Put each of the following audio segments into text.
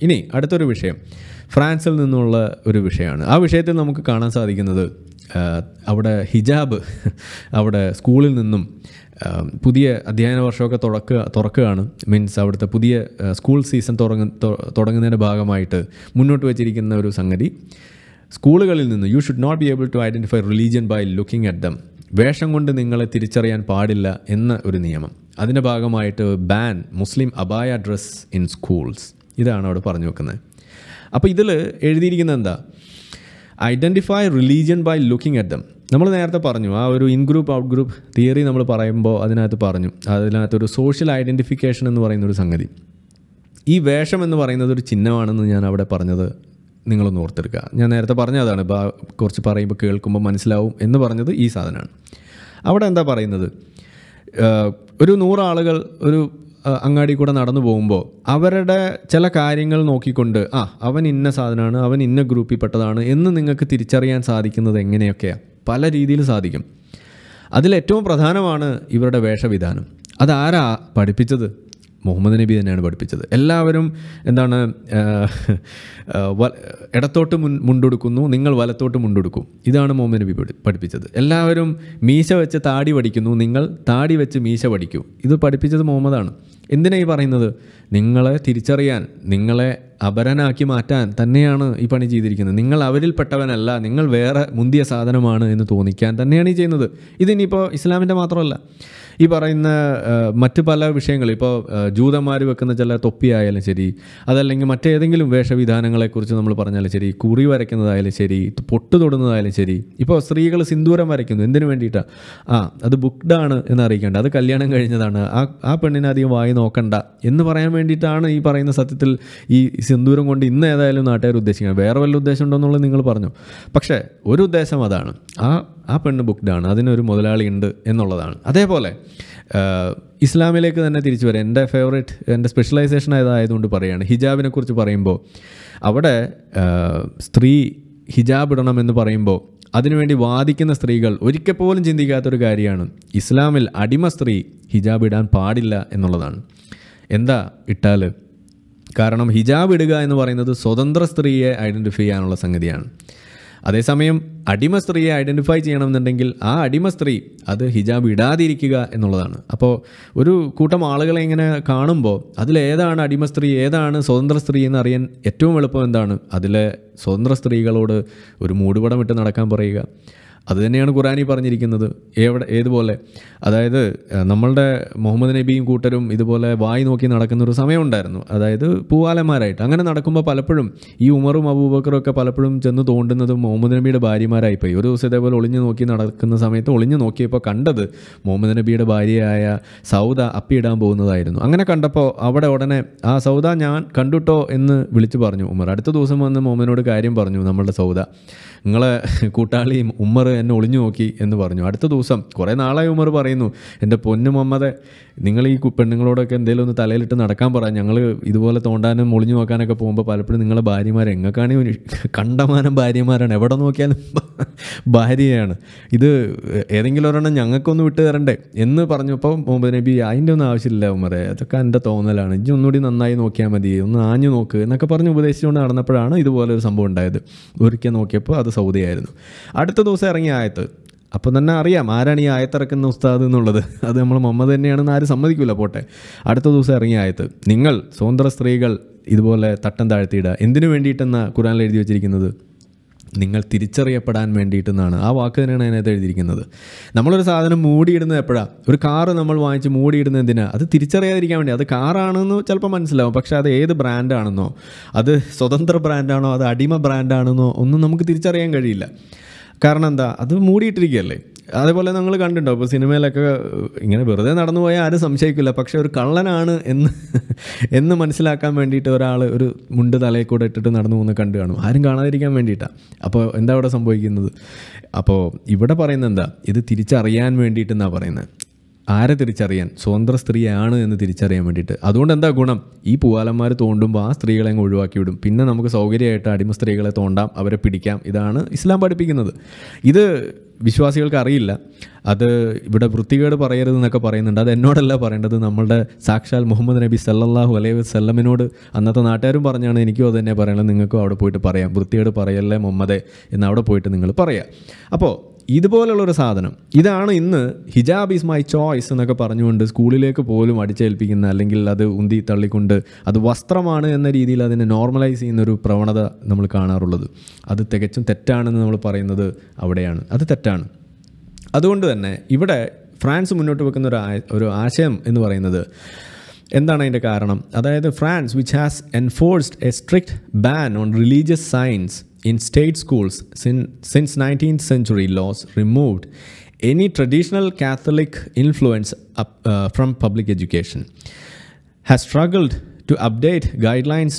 ഇനി അടുത്തൊരു വിഷയം ഫ്രാൻസിൽ നിന്നുള്ള ഒരു വിഷയമാണ് ആ വിഷയത്തിൽ നമുക്ക് കാണാൻ സാധിക്കുന്നത് ആ, അവിടെ ഹിജാബ് അവിടെ സ്കൂളിൽ നിന്നും ആ, പുതിയ അധ്യയന വർഷമൊക്കെ തുറക്കുക തുറക്കുകയാണ് മീൻസ് അവിടുത്തെ പുതിയ ആ, സ്കൂൾ സീസൺ തുടങ്ങ തൊ- തുടങ്ങുന്നതിൻ്റെ ഭാഗമായിട്ട് മുന്നോട്ട് വെച്ചിരിക്കുന്ന ഒരു സംഗതി സ്കൂളുകളിൽ നിന്ന് you should not be able to identify religion by looking at them വേഷം കൊണ്ട് നിങ്ങളെ തിരിച്ചറിയാൻ പാടില്ല എന്ന ഒരു നിയമം അതിൻ്റെ ഭാഗമായിട്ട് ban Muslim abaya dress in schools ഇതാണ് അവിടെ പറഞ്ഞു വെക്കുന്നത് അപ്പോൾ ഇതിൽ എഴുതിയിരിക്കുന്നത് എന്താ identify religion by looking at them നമ്മൾ നേരത്തെ പറഞ്ഞു ആ ഒരു in group out group theory നമ്മൾ പറയുമ്പോൾ അതിനകത്ത് പറഞ്ഞു അതിനകത്തൊരു സോഷ്യൽ ഐഡൻറ്റിഫിക്കേഷൻ എന്ന് പറയുന്ന ഒരു സംഗതി ഈ വേഷം എന്ന് പറയുന്നത് ഒരു ചിഹ്നമാണെന്ന് ഞാൻ അവിടെ പറഞ്ഞത് നിങ്ങളൊന്ന് ഓർത്തെടുക്കുക ഞാൻ നേരത്തെ പറഞ്ഞതാണ് ഇപ്പോൾ ആ കുറച്ച് പറയുമ്പോൾ കേൾക്കുമ്പോൾ മനസ്സിലാവും എന്ന് പറഞ്ഞത് ഈ സാധനമാണ് അവിടെ എന്താ പറയുന്നത് ഏഹ് ഒരു നൂറാളുകൾ ഒരു ഏഹ് അങ്ങാടി കൂടെ നടന്നു പോകുമ്പോൾ അവരുടെ ചില കാര്യങ്ങൾ നോക്കിക്കൊണ്ട് ആ അവൻ ഇന്ന സാധനമാണ് അവൻ ഇന്ന ഗ്രൂപ്പിൽ പെട്ടതാണ് എന്ന് നിങ്ങൾക്ക് തിരിച്ചറിയാൻ സാധിക്കുന്നത് എങ്ങനെയൊക്കെയാണ് പല രീതിയിൽ സാധിക്കും അതിലേറ്റവും പ്രധാനമാണ് ഇവരുടെ വേഷവിധാനം അതാരാ പഠിപ്പിച്ചത് മുഹമ്മദ് നബി തന്നെയാണ് പഠിപ്പിച്ചത് എല്ലാവരും എന്താണ് ആ, ആ, വ- ഇടത്തോട്ട് മുൻ മുണ്ടെടുക്കുന്നു നിങ്ങൾ വലത്തോട്ട് മുണ്ടെടുക്കും ഇതാണ് മുഹമ്മദ് നബി പഠി- പഠിപ്പിച്ചത് എല്ലാവരും മീശ വെച്ച് താടി പഠിക്കുന്നു നിങ്ങൾ താടി വെച്ച് മീശ പഠിക്കൂ ഇത് പഠിപ്പിച്ചത് മുഹമ്മദാണ് എന്തിനാ ഈ പറയുന്നത് നിങ്ങളെ തിരിച്ചറിയാൻ നിങ്ങളെ അപരനാക്കി മാറ്റാൻ തന്നെയാണ് ഈ പണി ചെയ്തിരിക്കുന്നത് നിങ്ങൾ അവരിൽപ്പെട്ടവനല്ല നിങ്ങൾ വേറെ മുന്തിയ സാധനമാണ് എന്ന് തോന്നിക്കാൻ തന്നെയാണ് ഈ ചെയ്യുന്നത് ഇതിനിപ്പോൾ ഇസ്ലാമിൻ്റെ മാത്രമല്ല ഈ പറയുന്ന ആ, മറ്റ് പല വിഷയങ്ങൾ ഇപ്പോൾ ജൂതന്മാർ വെക്കുന്ന ചില തൊപ്പിയായാലും ശരി അതല്ലെങ്കിൽ മറ്റേതെങ്കിലും വേഷവിധാനങ്ങളെക്കുറിച്ച് നമ്മൾ പറഞ്ഞാലും ശരി കുറി വരയ്ക്കുന്നതായാലും ശരി പൊട്ട് തൊടുന്നതായാലും ശരി ഇപ്പോൾ സ്ത്രീകൾ സിന്ദൂരം വരയ്ക്കുന്നു എന്തിനു വേണ്ടിയിട്ടാണ് ആ അത് ബുക്ക്ഡ് ആണ് എന്ന് അറിയിക്കേണ്ട അത് കല്യാണം കഴിഞ്ഞതാണ് ആ ആ പെണ്ണിനെ അധികം വായി നോക്കണ്ട എന്ന് പറയാൻ വേണ്ടിയിട്ടാണ് ഈ പറയുന്ന സത്യത്തിൽ ഈ സിന്ദൂരം കൊണ്ട് ഇന്ന് ഏതായാലും നാട്ടുകാർ ഉദ്ദേശിക്കുന്നത് വേറെ വല്ല ഉദ്ദേശം ഉണ്ടോ എന്നുള്ളത് നിങ്ങൾ പറഞ്ഞു പക്ഷേ ഒരു ഉദ്ദേശം അതാണ് ആ ആ പെണ്ണ് ബുക്ക്ഡ് ആണ് അതിനൊരു മുതലാളി ഉണ്ട് എന്നുള്ളതാണ് അതേപോലെ ആഹ്, ഇസ്ലാമിലേക്ക് തന്നെ തിരിച്ചു വരാം എൻ്റെ ഫേവറേറ്റ് എൻ്റെ സ്പെഷ്യലൈസേഷൻ ആയതായതുകൊണ്ട് പറയുകയാണ് ഹിജാബിനെ കുറിച്ച് പറയുമ്പോൾ അവിടെ ആഹ്, സ്ത്രീ ഹിജാബ് ഇടണം എന്ന് പറയുമ്പോൾ അതിനുവേണ്ടി വാദിക്കുന്ന സ്ത്രീകൾ ഒരിക്കൽ പോലും ചിന്തിക്കാത്തൊരു കാര്യമാണ് ഇസ്ലാമിൽ അടിമ സ്ത്രീ ഹിജാബ് ഇടാൻ പാടില്ല എന്നുള്ളതാണ് എന്താ ഇട്ടാൽ കാരണം ഹിജാബ് ഇടുക എന്ന് പറയുന്നത് സ്വതന്ത്ര സ്ത്രീയെ ഐഡൻറ്റിഫൈ ചെയ്യാനുള്ള സംഗതിയാണ് അതേസമയം അടിമ സ്ത്രീയെ ഐഡൻറ്റിഫൈ ചെയ്യണമെന്നുണ്ടെങ്കിൽ ആ അടിമ സ്ത്രീ അത് ഹിജാബ് ഇടാതിരിക്കുക എന്നുള്ളതാണ് അപ്പോൾ ഒരു കൂട്ടം ആളുകളെ ഇങ്ങനെ കാണുമ്പോൾ അതിലേതാണ് അടിമ സ്ത്രീ ഏതാണ് സ്വതന്ത്ര സ്ത്രീ എന്ന് അറിയാൻ ഏറ്റവും എളുപ്പം എന്താണ് അതിലെ സ്വതന്ത്ര സ്ത്രീകളോട് ഒരു മൂടുപടം ഇട്ട് നടക്കാൻ പറയുക അത് തന്നെയാണ് ഖുറാനി പറഞ്ഞിരിക്കുന്നത് എവിടെ ഏതുപോലെ അതായത് ഏഹ്, നമ്മളുടെ മുഹമ്മദ് നബിയും കൂട്ടരും ഇതുപോലെ വായി നോക്കി നടക്കുന്ന ഒരു സമയമുണ്ടായിരുന്നു അതായത് പൂവാലന്മാരായിട്ട് അങ്ങനെ നടക്കുമ്പോൾ പലപ്പോഴും ഈ ഉമറും അബൂബക്കറും ഒക്കെ പലപ്പോഴും ചെന്ന് തോണ്ടുന്നതും മുഹമ്മദ് നബിയുടെ ഭാര്യമാരായിപ്പോയി ഒരു ദിവസം ഇതേപോലെ ഒളിഞ്ഞു നോക്കി നടക്കുന്ന സമയത്ത് ഒളിഞ്ഞു നോക്കിയപ്പോൾ കണ്ടത് മുഹമ്മദ് നബിയുടെ ഭാര്യയായ സൗദ അപ്പിയിടാൻ പോകുന്നതായിരുന്നു അങ്ങനെ കണ്ടപ്പോൾ അവിടെ ഉടനെ ആ സൗദ ഞാൻ കണ്ടുട്ടോ എന്ന് വിളിച്ചു പറഞ്ഞു ഉമർ അടുത്ത ദിവസം വന്ന് മുഹമ്മദിനോട് കാര്യം പറഞ്ഞു നമ്മളുടെ സൗദ നിങ്ങളെ കൂട്ടാളിയും ഉമ്മർ എന്നെ ഒളിഞ്ഞു നോക്കി എന്ന് പറഞ്ഞു അടുത്ത ദിവസം കുറേ നാളായി ഉമ്മർ പറയുന്നു എൻ്റെ പൊന്നു മുഹമ്മദെ നിങ്ങൾ ഈ കു- പെണ്ണുങ്ങളോടൊക്കെ എന്തെങ്കിലും ഒന്ന് തലയിലിട്ട് നടക്കാൻ പറ ഞങ്ങൾ ഇതുപോലെ തോണ്ടാനും ഒളിഞ്ഞു നോക്കാനൊക്കെ പോകുമ്പോൾ പലപ്പോഴും നിങ്ങളെ ഭാര്യമാർ എങ്ങക്കാണ് കണ്ടമാനം ഭാര്യമാരാണ് എവിടെ നോക്കിയാലും ഭാര്യയാണ് ഇത് ഏതെങ്കിലും ഒരെണ്ണം ഞങ്ങൾക്കൊന്ന് വിട്ട് തരണ്ടേ എന്ന് പറഞ്ഞപ്പോൾ മുഹമ്മദ് നബി അതിൻ്റെ ഒന്നും ആവശ്യമില്ല ഉമ്മറെ അതൊക്കെ എൻ്റെ തോന്നലാണ് ഇജ്ജ് ഒന്നുകൂടി നന്നായി നോക്കിയാൽ മതി ഒന്ന് ആഞ്ഞു നോക്ക് എന്നൊക്കെ പറഞ്ഞ് ഉപദേശിച്ചുകൊണ്ട് നടന്നപ്പോഴാണ് ഇതുപോലെ ഒരു സംഭവം ഉണ്ടായത് ഒരിക്കൽ നോക്കിയപ്പോൾ അത് സൗദിയായിരുന്നു അടുത്ത ദിവസം ഇറങ്ങിയ ആയത്ത് അപ്പോൾ തന്നെ അറിയാം ആരാണ് ഈ ആയത്തിറക്കുന്ന ഉസ്താദ് എന്നുള്ളത് അത് നമ്മൾ മുഹമ്മദ് തന്നെയാണെന്ന് ആരും സമ്മതിക്കില്ല പോട്ടെ അടുത്ത ദിവസം ഇറങ്ങിയ ആയത്ത് നിങ്ങൾ സ്വതന്ത്ര സ്ത്രീകൾ ഇതുപോലെ തട്ടം താഴ്ത്തിയിടുക എന്തിനു വേണ്ടിയിട്ടെന്ന ഖുറാനിൽ എഴുതി വെച്ചിരിക്കുന്നത് നിങ്ങൾ തിരിച്ചറിയപ്പെടാൻ വേണ്ടിയിട്ടെന്നാണ് ആ വാക്ക് തന്നെയാണ് അതിനകത്ത് എഴുതിയിരിക്കുന്നത് നമ്മളൊരു സാധനം മൂടിയിടുന്നത് എപ്പോഴാണ് ഒരു കാറ് നമ്മൾ വാങ്ങിച്ച് മൂടിയിടുന്നത് എന്തിനാ അത് തിരിച്ചറിയാതിരിക്കാൻ വേണ്ടി അത് കാറാണെന്ന് ചിലപ്പോൾ മനസ്സിലാവും പക്ഷേ അത് ഏത് ബ്രാൻഡാണെന്നോ അത് സ്വതന്ത്ര ബ്രാൻഡാണോ അത് അടിമ ബ്രാൻഡാണെന്നോ ഒന്നും നമുക്ക് തിരിച്ചറിയാൻ കഴിയില്ല കാരണം എന്താ അത് മൂടിയിട്ടിരിക്കുകയല്ലേ അതേപോലെ നിങ്ങൾ കണ്ടിട്ടുണ്ടോ ഇപ്പോൾ സിനിമയിലൊക്കെ ഇങ്ങനെ വെറുതെ നടന്നു പോയാൽ ആരും സംശയിക്കില്ല പക്ഷേ ഒരു കള്ളനാണ് എന്ന് എന്ന് മനസ്സിലാക്കാൻ വേണ്ടിയിട്ട് ഒരാൾ ഒരു മുണ്ട് തലയിൽ കൂടെ ഇട്ടിട്ട് നടന്നു പോകുന്ന കണ്ടു കാണും ആരും കാണാതിരിക്കാൻ വേണ്ടിയിട്ടാണ് അപ്പോൾ എന്താ അവിടെ സംഭവിക്കുന്നത് അപ്പോൾ ഇവിടെ പറയുന്നത് എന്താ ഇത് തിരിച്ചറിയാൻ വേണ്ടിയിട്ടെന്നാണ് പറയുന്നത് ആരെ തിരിച്ചറിയാൻ സ്വതന്ത്ര സ്ത്രീയാണ് എന്ന് തിരിച്ചറിയാൻ വേണ്ടിയിട്ട് അതുകൊണ്ട് എന്താ ഗുണം ഈ പൂവാലന്മാർ തോണ്ടുമ്പോൾ ആ സ്ത്രീകളെ അങ്ങ് ഒഴിവാക്കി വിടും പിന്നെ നമുക്ക് സൗകര്യമായിട്ട് അടിമ സ്ത്രീകളെ തോണ്ടാം അവരെ പിടിക്കാം ഇതാണ് ഇസ്ലാം പഠിപ്പിക്കുന്നത് ഇത് വിശ്വാസികൾക്ക് അറിയില്ല അത് ഇവിടെ വൃത്തികേട് പറയരുത് എന്നൊക്കെ പറയുന്നുണ്ട് അത് എന്നോടല്ല പറയേണ്ടത് നമ്മളുടെ സാക്ഷാൽ മുഹമ്മദ് നബി സല്ലല്ലാഹു അലൈഹി വസല്ലമിനോട് അന്നത്തെ നാട്ടുകാരും പറഞ്ഞാണ് എനിക്കും അത് തന്നെ പറയണത് നിങ്ങൾക്കും അവിടെ പോയിട്ട് പറയാം വൃത്തികേട് പറയല്ലേ മുഹമ്മദേ എന്ന് അവിടെ പോയിട്ട് നിങ്ങൾ പറയാം അപ്പോൾ ഇതുപോലുള്ളൊരു സാധനം ഇതാണ് ഇന്ന് ഹിജാബ് ഈസ് മൈ ചോയ്സ് എന്നൊക്കെ പറഞ്ഞുകൊണ്ട് സ്കൂളിലേക്ക് പോലും അടിച്ചേൽപ്പിക്കുന്ന അല്ലെങ്കിൽ അത് ഉന്തി തള്ളിക്കൊണ്ട് അത് വസ്ത്രമാണ് എന്ന രീതിയിൽ അതിനെ നോർമലൈസ് ചെയ്യുന്ന ഒരു പ്രവണത നമ്മൾ കാണാറുള്ളത് അത് തികച്ചും തെറ്റാണെന്ന് നമ്മൾ പറയുന്നത് അവിടെയാണ് അത് തെറ്റാണ് അതുകൊണ്ട് തന്നെ ഇവിടെ ഫ്രാൻസ് മുന്നോട്ട് വെക്കുന്ന ഒരു ആ- ഒരു ആശയം എന്ന് പറയുന്നത് എന്താണ് അതിൻ്റെ കാരണം അതായത് France which has enforced a strict ban on religious signs in state schools since nineteenth century laws removed any traditional Catholic influence from public education has struggled to update guidelines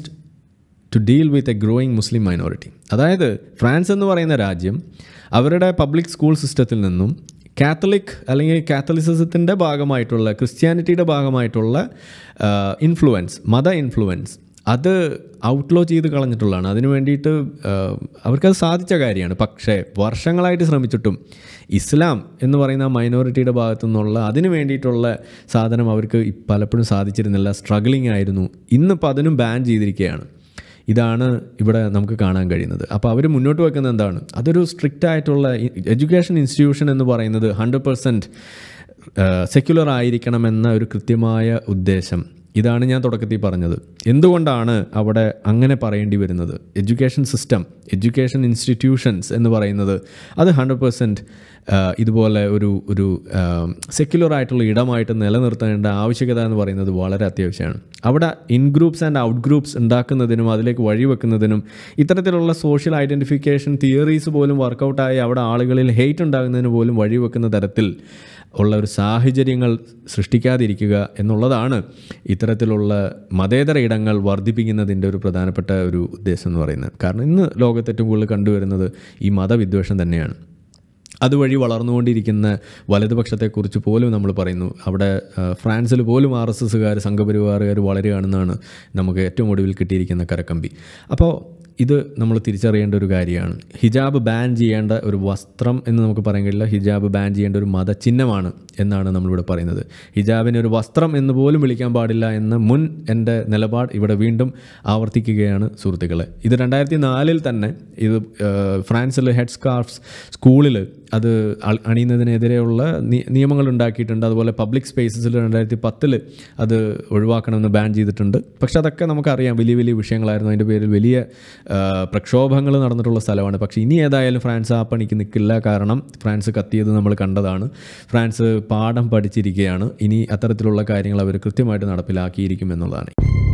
to deal with a growing Muslim minority അതായത് France എന്ന് പറയുന്ന രാജ്യം അവരുടെ public school സിസ്റ്റത്തിൽ നിന്നും Catholic അല്ലെങ്കിൽ കാത്തലിസിസത്തിൻ്റെ ഭാഗമായിട്ടുള്ള ക്രിസ്ത്യാനിറ്റിയുടെ ഭാഗമായിട്ടുള്ള ഇൻഫ്ലുവൻസ് മത ഇൻഫ്ലുവൻസ് അത് ഔട്ട്ലോ ചെയ്ത് കളഞ്ഞിട്ടുള്ളതാണ് അതിന് വേണ്ടിയിട്ട് ആ, അവർക്കത് സാധിച്ച കാര്യമാണ് പക്ഷേ വർഷങ്ങളായിട്ട് ശ്രമിച്ചിട്ടും ഇസ്ലാം എന്ന് പറയുന്ന മൈനോറിറ്റിയുടെ ഭാഗത്തു നിന്നുള്ള അതിന് വേണ്ടിയിട്ടുള്ള സാധനം അവർക്ക് ഇ- പലപ്പോഴും സാധിച്ചിരുന്നില്ല സ്ട്രഗ്ലിംഗ് ആയിരുന്നു ഇന്നിപ്പോൾ അതിനും ബാൻ ചെയ്തിരിക്കുകയാണ് ഇതാണ് ഇവിടെ നമുക്ക് കാണാൻ കഴിയുന്നത് അപ്പോൾ അവർ മുന്നോട്ട് വെക്കുന്നത് എന്താണ് അതൊരു സ്ട്രിക്റ്റ് ആയിട്ടുള്ള എഡ്യൂക്കേഷൻ ഇൻസ്റ്റിറ്റ്യൂഷൻ എന്ന് പറയുന്നത് ഹൺഡ്രഡ് പെർസെൻറ്റ് സെക്യുലർ ആയിരിക്കണമെന്ന ഒരു കൃത്യമായ ഉദ്ദേശം ഇതാണ് ഞാൻ തുടക്കത്തിൽ പറഞ്ഞത് എന്തുകൊണ്ടാണ് അവിടെ അങ്ങനെ പറയേണ്ടി വരുന്നത് എഡ്യൂക്കേഷൻ സിസ്റ്റം എഡ്യൂക്കേഷൻ ഇൻസ്റ്റിറ്റ്യൂഷൻസ് എന്ന് പറയുന്നത് അത് ഹൺഡ്രഡ് പെർസെൻറ്റ് ഇതുപോലെ ഒരു ഒരു സെക്യുലർ ആയിട്ടുള്ള ഇടമായിട്ട് നിലനിർത്തേണ്ട ആവശ്യകത എന്ന് പറയുന്നത് വളരെ അത്യാവശ്യമാണ് അവിടെ in groups and out groups ഉണ്ടാക്കുന്നതിനും അതിലേക്ക് വഴിവെക്കുന്നതിനും ഇത്തരത്തിലുള്ള സോഷ്യൽ ഐഡൻറ്റിഫിക്കേഷൻ തിയറീസ് പോലും വർക്കൗട്ടായി അവിടെ ആളുകളിൽ ഹെയ്റ്റ് ഉണ്ടാകുന്നതിന് പോലും വഴിവെക്കുന്ന തരത്തിൽ ഉള്ള ഒരു സാഹചര്യങ്ങൾ സൃഷ്ടിക്കാതിരിക്കുക എന്നുള്ളതാണ് ഇത്തരത്തിലുള്ള മതേതര ഇടങ്ങൾ വർദ്ധിപ്പിക്കുന്നതിൻ്റെ ഒരു പ്രധാനപ്പെട്ട ഒരു ഉദ്ദേശം എന്ന് പറയുന്നത് കാരണം ഇന്ന് ലോകത്ത് ഏറ്റവും കൂടുതൽ കണ്ടുവരുന്നത് ഈ മതവിദ്വേഷം തന്നെയാണ് അതുവഴി വളർന്നുകൊണ്ടിരിക്കുന്ന വലതുപക്ഷത്തെക്കുറിച്ച് പോലും നമ്മൾ പറയുന്നു അവിടെ ആ, ഫ്രാൻസിൽ പോലും ആർ എസ് എസ്സുകാർ സംഘപരിവാറുകാർ വളരുകയാണെന്നാണ് നമുക്ക് ഏറ്റവും ഒടുവിൽ കിട്ടിയിരിക്കുന്ന കരക്കമ്പി അപ്പോൾ ഇത് നമ്മൾ തിരിച്ചറിയേണ്ട ഒരു കാര്യമാണ് ഹിജാബ് ബാൻ ചെയ്യേണ്ട ഒരു വസ്ത്രം എന്ന് നമുക്ക് പറയാൻ കഴിയില്ല ഹിജാബ് ബാൻ ചെയ്യേണ്ട ഒരു മതചിഹ്നമാണ് എന്നാണ് നമ്മളിവിടെ പറയുന്നത് ഹിജാബിനെ ഒരു വസ്ത്രം എന്ന് പോലും വിളിക്കാൻ പാടില്ല എന്ന മുൻ എൻ്റെ നിലപാട് ഇവിടെ വീണ്ടും ആവർത്തിക്കുകയാണ് സുഹൃത്തുക്കളെ ഇത് രണ്ടായിരത്തി നാലിൽ തന്നെ ഇത് ഫ്രാൻസിൽ ഹെഡ് സ്കാർഫ്സ് സ്കൂളിൽ അത് അ- അണിയുന്നതിനെതിരെയുള്ള നി- നിയമങ്ങൾ ഉണ്ടാക്കിയിട്ടുണ്ട് അതുപോലെ പബ്ലിക് സ്പേസസിൽ രണ്ടായിരത്തി പത്തിൽ അത് ഒഴിവാക്കണമെന്ന് ബാൻ ചെയ്തിട്ടുണ്ട് പക്ഷെ അതൊക്കെ നമുക്കറിയാം വലിയ വലിയ വിഷയങ്ങളായിരുന്നു അതിൻ്റെ പേരിൽ വലിയ ആ, പ്രക്ഷോഭങ്ങൾ നടന്നിട്ടുള്ള സ്ഥലമാണ് പക്ഷേ ഇനി ഏതായാലും ഫ്രാൻസ് ആ പണിക്ക് നിൽക്കില്ല കാരണം ഫ്രാൻസ് കത്തിയത് നമ്മൾ കണ്ടതാണ് ഫ്രാൻസ് പാഠം പഠിച്ചിരിക്കുകയാണ് ഇനി അത്തരത്തിലുള്ള കാര്യങ്ങൾ അവർ കൃത്യമായിട്ട് നടപ്പിലാക്കിയിരിക്കും എന്നുള്ളതാണ്